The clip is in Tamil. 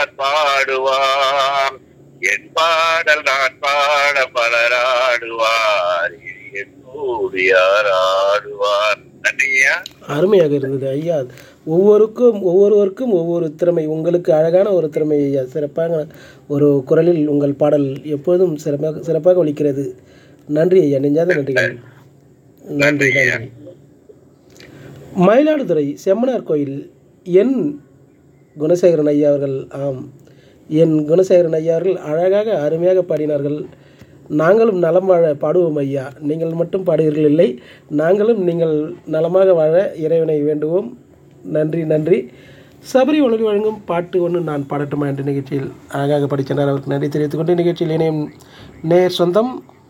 யார் பாடுவார் என் பாடல் நான் பாட பலராடுவார் என்னோடு யார் ஆடுவார் நன்றியா அருமையாக இருந்தது ஐயா ஒவ்வொருக்கும் ஒவ்வொருவருக்கும் ஒவ்வொரு திறமை உங்களுக்கு அழகான ஒரு திறமை ஐயா சிறப்பாக ஒரு குரலில் உங்கள் பாடல் எப்போதும் சிறப்பாக சிறப்பாக ஒலிக்கிறது நன்றி ஐயா நெஞ்சாத நன்றிகள் நன்றி நன்றி மயிலாடுதுறை செம்மனார் கோயில் என் குணசேகரன் ஐயா அவர்கள் ஆம் என் குணசேகரன் ஐயா அவர்கள் அழகாக அருமையாக பாடினார்கள் நாங்களும் நலம் வாழ பாடுவோம் ஐயா நீங்கள் மட்டும் பாடுவீர்கள் இல்லை நாங்களும் நீங்கள் நலமாக வாழ இறைவனை வேண்டுவோம் நன்றி நன்றி சபரி உலகி வழங்கும் பாட்டு ஒன்று நான் பாடட்டுமா என்ற நிகழ்ச்சியில் அழகாக படித்தனர் அவருக்கு நன்றி தெரிவித்துக் கொண்டு நிகழ்ச்சியில் இணையும் நேர் சொந்தம்